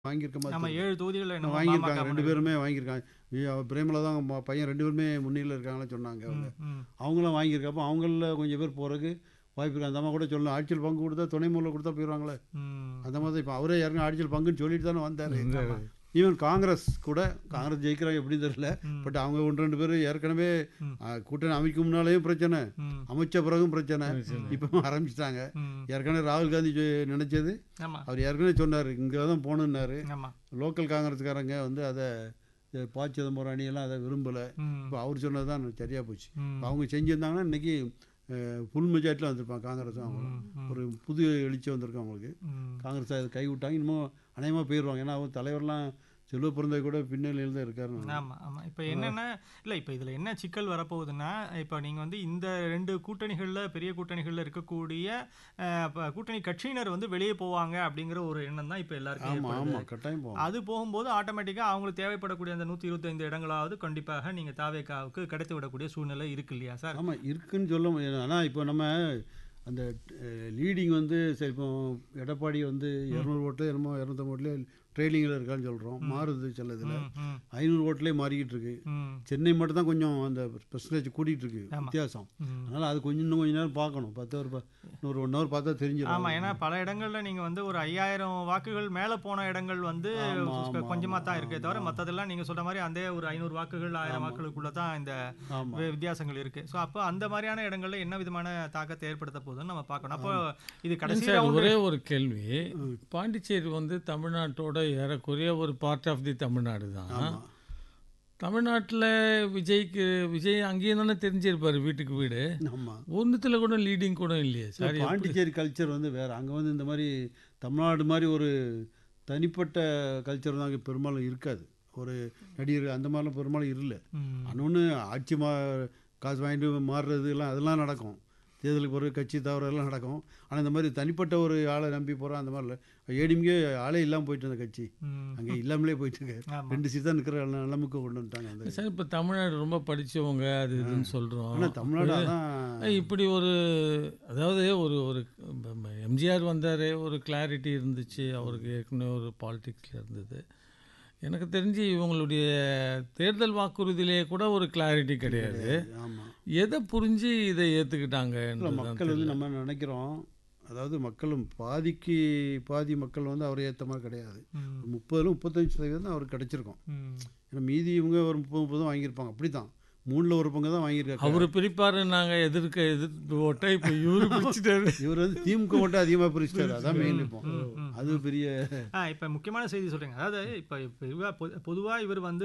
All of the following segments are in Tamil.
வாங்கியிருக்க மாதிரி நம்ம தெரியுது. ஏழு தொகுதிகளில் என்ன வாங்கியிருக்காங்க ரெண்டு பேருமே வாங்கியிருக்காங்க இ- அவ பிரேமலா தான் அவங்க ம- பையன் ரெண்டு பேருமே முன்னிலையில் இருக்காங்கன்னு சொன்னாங்க அவங்க அவங்களும் வாங்கியிருக்கப்போ அவங்கள கொஞ்சம் பேர் போகிறதுக்கு வாய்ப்பு இருக்கு அந்த அம்மா கூட சொல்லலாம் ஆட்சியில் பங்கு கொடுத்தா துணை மூலம் கொடுத்தா போயிடுவாங்களே அந்த மாதிரி இப்போ அவரே யாருக்கும் ஆட்சியில் பங்குன்னு சொல்லிட்டு தானே வந்தார் ஈவன் காங்கிரஸ் கூட காங்கிரஸ் ஜெயிக்கிறாங்க எப்படி தெரியல பட் அவங்க ஒன்று ரெண்டு பேர் ஏற்கனவே ஆ, கூட்டணி அமைக்கும் முன்னாலேயும் பிரச்சனை அமைச்ச பிறகும் பிரச்சனை இப்போ ஆரம்பிச்சிட்டாங்க ஏற்கனவே ராகுல் காந்தி சொ- நினைச்சது ஆமா அவர் ஏற்கனவே சொன்னார் இங்கே தான் போகணுன்னாரு ஆமா லோக்கல் காங்கிரஸ்காரங்க வந்து அதை இந்த ப சிதம்பரம் அணியெல்லாம் அதை விரும்பலை ம், இப்போ அவர் சொன்னது தான் சரியாக போச்சு ம், இப்ப அவங்க செஞ்சிருந்தாங்கன்னா இன்னைக்கு அஹ், ஃபுல் மெஜாரிட்டியில் வந்திருப்பாங்க காங்கிரஸும் அவங்க ம், ஒரு புது எழுச்சி வந்திருக்கு அவங்களுக்கு ம். காங்கிரஸ் அதை கை விட்டாங்க இன்னமும் அநேகமாக போயிடுவாங்க ஏன்னா அவங்க தலைவர்லாம் செல்வ பிறந்த கூட பின்னணியில் தான் இருக்காரு ஆமா ஆமா இப்போ என்னன்னா இல்ல இப்போ இதுல என்ன சிக்கல் வரப்போகுதுன்னா இப்போ நீங்க வந்து இந்த ரெண்டு கூட்டணிகள்ல பெரிய கூட்டணிகள்ல இருக்கக்கூடிய அஹ், ப- கூட்டணி கட்சியினர் வந்து வெளியே போவாங்க அப்படிங்கிற ஒரு எண்ணம் தான் இப்போ எல்லாருக்கும் ஆமாம் ஏற்படுது. ஆமாம் கட்டாயம் போவாங்க அது போகும்போது ஆட்டோமேட்டிக்கா அவங்களுக்கு தேவைப்படக்கூடிய அந்த நூத்தி இருபத்தைந்து இடங்களாவது கண்டிப்பாக நீங்க தாவேக்காவுக்கு கிடைத்து விடக்கூடிய சூழ்நிலை இருக்கு இல்லையா சார் ஆமாம் இருக்குன்னு சொல்ல முடியாது ஆனால் இப்போ நம்ம அந்த லீடிங் வந்து சரி இப்போ எடப்பாடி வந்து இரநூறு ஓட்டில் என்னமோ இரநூத்தம்பது ஓட்டில் ட்ரெயிலிங்கில் இருக்கான்னு சொல்கிறோம் மாறுது சில இதில் ம், ம், ஐநூறு ஓட்டிலே மாறிக்கிட்டு இருக்கு ம், சென்னை மட்டும் தான் கொஞ்சம் அந்த பெர்சன்டேஜ் கூட்டிகிட்டு இருக்கு ஆமா. வித்தியாசம் ம். அதனால் அது கொஞ்சம் இன்னும் கொஞ்ச நேரம் பார்க்கணும் பத்து ஒரு ப- இன்னொரு ஒன் ஹவர் பார்த்தா தெரிஞ்சிடும் ஆமா ஏன்னா பல இடங்கள்ல நீங்க வந்து ஒரு ஐயாயிரம் வாக்குகள் மேல போன இடங்கள் வந்து ஆமா, ஆமா, கொஞ்சமா தான் ஆமா, இருக்கே தவிர மத்ததெல்லாம் நீங்க சொல்ற மாதிரி அந்த ஒரு ஐநூறு வாக்குகள் ஆயிரம் வாக்குகளுக்குள்ள தான் இந்த ஆமாம் வி- வித்தியாசங்கள் இருக்கு ஸோ அப்போ அந்த மாதிரியான இடங்கள்ல என்ன விதமான தாக்கத்தை ஏற்படுத்த போகுதுன்னு நம்ம பார்க்கணும் அப்போ இது கடைசி சார் round- ஒரே ஒரு கேள்வி பாண்டிச்சேரி வந்து தமிழ்நாட்டோட ஏறக்குறைய ஒரு பார்ட் ஆஃப் தி தமிழ்நாடு தான் ஆமாம் தமிழ்நாட்டில் விஜய்க்கு விஜய் அங்கேயும் தானே தெரிஞ்சிருப்பாரு வீட்டுக்கு வீடு ஆமாம் ஒன்றுத்துல கூட லீடிங் கூட இல்லையே சார் பாண்டிச்சேரி கல்ச்சர் வந்து வேறு அங்கே வந்து இந்த மாதிரி தமிழ்நாடு மாதிரி ஒரு தனிப்பட்ட கல்ச்சர் தான் அங்கே பெரும்பாலும் இருக்காது ஒரு நடிகர் அந்த மாதிரிலாம் பெரும்பாலும் இல்லை ம், இன்னொன்று ஆட்சி மா காசு வாங்கிட்டு மாறுறது எல்லாம் அதெல்லாம் நடக்கும் தேர்தலுக்கு பிறகு கட்சி தவறெல்லாம் நடக்கும் ஆனால் இந்த மாதிரி தனிப்பட்ட ஒரு ஆளை நம்பி போகிறோம் அந்த மாதிரி இல்லை ஏடிஎம்கே ஆளே இல்லாமல் போயிட்டு இருந்த கட்சி ம், அங்கே இல்லாமலே போயிட்டு இருக்கு ஆமா. ரெண்டு சீட் தான் இருக்கிற நிலைமைக்கு கொண்டு வந்துட்டாங்க அந்த சார் இப்போ தமிழ்நாடு ரொம்ப படிச்சவங்க அது இதுன்னு சொல்கிறோம் ஆனால் தமிழ்நாடு அதான் இப்படி ஒரு அதாவது ஒரு ஒரு எம்ஜிஆர் வந்தார் ஒரு கிளாரிட்டி இருந்துச்சு அவருக்கு ஏற்கனவே ஒரு பாலிடிக்ஸில் இருந்தது எனக்கு தெரிஞ்சு இவங்களுடைய தேர்தல் வாக்குறுதியிலே கூட ஒரு கிளாரிட்டி கிடையாது ஆமாம் எதை புரிஞ்சு இதை இல்லை ஏற்றுக்கிட்டாங்க மக்கள் வந்து நம்ம நினைக்கிறோம் அதாவது மக்களும் பாதிக்கு பாதி மக்கள் வந்து அவரை ஏற்ற மாதிரி கிடையாது ம், முப்பதுல முப்பத்தஞ்சு சதவீதம் தான் அவருக்கு கிடைச்சிருக்கும் ம். ஏன்னா மீதி இவங்க ஒரு முப்பது முப்பது தான் வாங்கியிருப்பாங்க அப்படி தான் மூணில் ஒரு பங்கு தான் வாங்கியிருக்காங்க அவர் பிரிப்பாரு நாங்க எதிர்க்க எதிர்த்து ஓட்ட இப்போ இவரு பிரிச்சுட்டாரு இவர் வந்து திமுக மட்டும் அதிகமாக பிரிச்சிட்டாரு அதான் மெயின் இப்போ ம். அது பெரிய ஆ இப்போ முக்கியமான செய்தி சொல்றீங்க அதாவது இப்போ இப்போ இவ பொதுவாக இவர் வந்து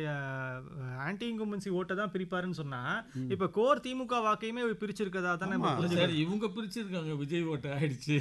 ஆன்டி இன்கும்பன்சி ஓட்டை தான் பிரிப்பாருன்னு சொன்னா இப்போ கோர் திமுக வாக்கையுமே இவர் பிரிச்சிருக்கதா தானே நம்ம புரிஞ்சுக்கணும். சார் இவங்க பிரிச்சிருக்காங்க விஜய் ஓட்ட ஆயிடுச்சு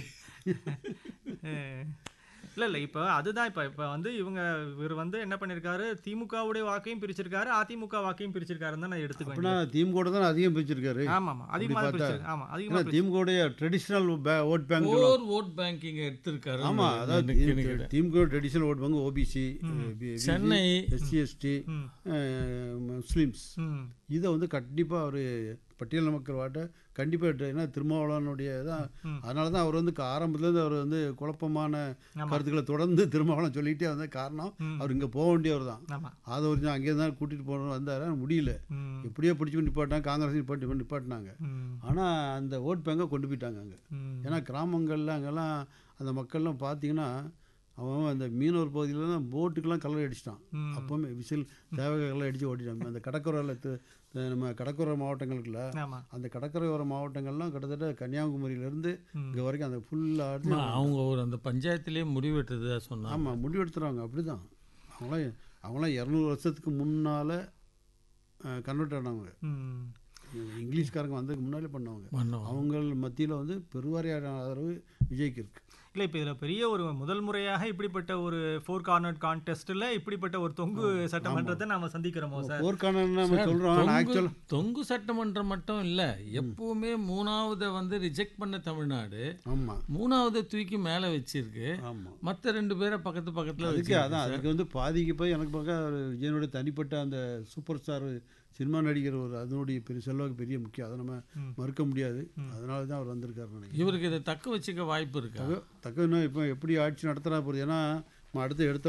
அஹ் இல்ல இல்ல இப்போ அதுதான் இப்போ இப்போ வந்து இவங்க இவர் வந்து என்ன பண்ணிருக்காரு திமுகவுடைய வாக்கையும் பிரிச்சிருக்காரு அதிமுக வாக்கையும் பிரிச்சிருக்காருன்னு தான் நான் எடுத்துக்க அப்படின்னா வேண்டியது திமுக தான் அதிகம் பிரிச்சிருக்காரு ஆமா ஆமா அதிகமாக பார்த்தா- பிரிச்சிருக்கு ஆமா ஏன்னா அதிகமாக திமுகவுடைய traditional vote bank or vote banking எடுத்திருக்காரு ஆமாம் அதாவது DMK traditional vote bank OBC Chennai SC ST ம் முஸ்லீம்ஸ் ம் இதை வந்து கண்டிப்பாக அவர் பட்டியல் மக்கள் வாட்ட கண்டிப்பாக ஏன்னா திருமாவளவனுடைய தான் ம். அதனால தான் அவர் வந்து ஆரம்பத்துலேருந்து அவர் வந்து குழப்பமான ஆமா. கருத்துக்களை தொடர்ந்து திருமாவளவன் சொல்லிகிட்டே வந்த காரணம் ம். அவர் இங்கே போக வேண்டியவர் தான் ஆமா அதை ஒரு அங்கே தான் கூட்டிகிட்டு போகணும் வந்தார் ஆனா முடியல ம் எப்படியோ பிடிச்சி நிப்பாட்டினாங்க காங்கிரஸ் நிப்பாட்டி நிப்பாட்டினாங்க ம் ஆனால் அந்த ஓட் பேங்கை கொண்டு போயிட்டாங்க அங்கே ம் ஏன்னா கிராமங்களில் அங்கெல்லாம் அந்த மக்கள்லாம் பார்த்தீங்கன்னா அவன் அந்த மீனவர் பகுதியில் தான் போட்டுக்கெல்லாம் கலர் அடிச்சிட்டான் ம். அப்போவுமே விசில் தேவகை கலர் அடித்து ஓட்டிட்டான் அந்த கடற்கரையில் நம்ம கடற்கரை மாவட்டங்களுக்குள்ள ஆமா அந்த கடற்கரையோர மாவட்டங்கள்லாம் கிட்டத்தட்ட கன்னியாகுமரியிலேருந்து ம். இங்கே வரைக்கும் அந்த ஃபுல்லாக அவங்க ஒரு அந்த பஞ்சாயத்திலேயே முடிவெட்டதா சொன்னாங்க ஆமாம் முடிவெடுத்துறாங்க அப்படி தான் அவங்களாம் அவங்களாம் இரநூறு வருஷத்துக்கு முன்னால் கன்வெர்ட் ஆனவங்க ம் இங்கிலீஷ்காரங்க வந்ததுக்கு முன்னாலே பண்ணவங்க பண்ணோம் அவங்க மத்தியில் வந்து பெருவாரியான ஆதரவு விஜய்க்கு இருக்குது இல்ல இப்போ இதுல பெரிய ஒரு முதல் முறையாக இப்படிப்பட்ட ஒரு ஃபோர் கார்னர் கான்டெஸ்ட்ல இப்படிப்பட்ட ஒரு தொங்கு சட்டமன்றத்தை நாம சந்திக்கிறோமோ சார் போர்க்கான நம்ம சொல்கிறோம் தொங்கு- ஆக்சுவல் தொங்கு சட்டமன்றம் மட்டும் இல்ல எப்பவுமே மூணாவதை வந்து ரிஜெக்ட் பண்ண தமிழ்நாடு ஆமாம் மூணாவதை தூக்கி மேல வச்சிருக்கு ஆமாம் மத்த ரெண்டு பேரை பக்கத்து பக்கத்துல அதுக்கு வச்சிருக்கு அதான் சார். அதுக்கு வந்து பாதிக்கு போய் எனக்கு பார்க்க ஒரு விஜயனுடைய தனிப்பட்ட அந்த சூப்பர் ஸ்டார் சினிமா நடிகர் ஒரு அதனுடைய பெரிய செல்வாக்கு பெரிய முக்கியம் அதை நம்ம ம். மறுக்க முடியாது அதனால தான் அவர் வந்திருக்காரு நினைக்கிறேன் இவருக்கு இதை தக்க வச்சுக்க வாய்ப்பு இருக்கா தக்க தக்க இன்னும் இப்போ எப்படி ஆட்சி நடத்துறா போகுது ஏன்னா நம்ம அடுத்து எடுத்த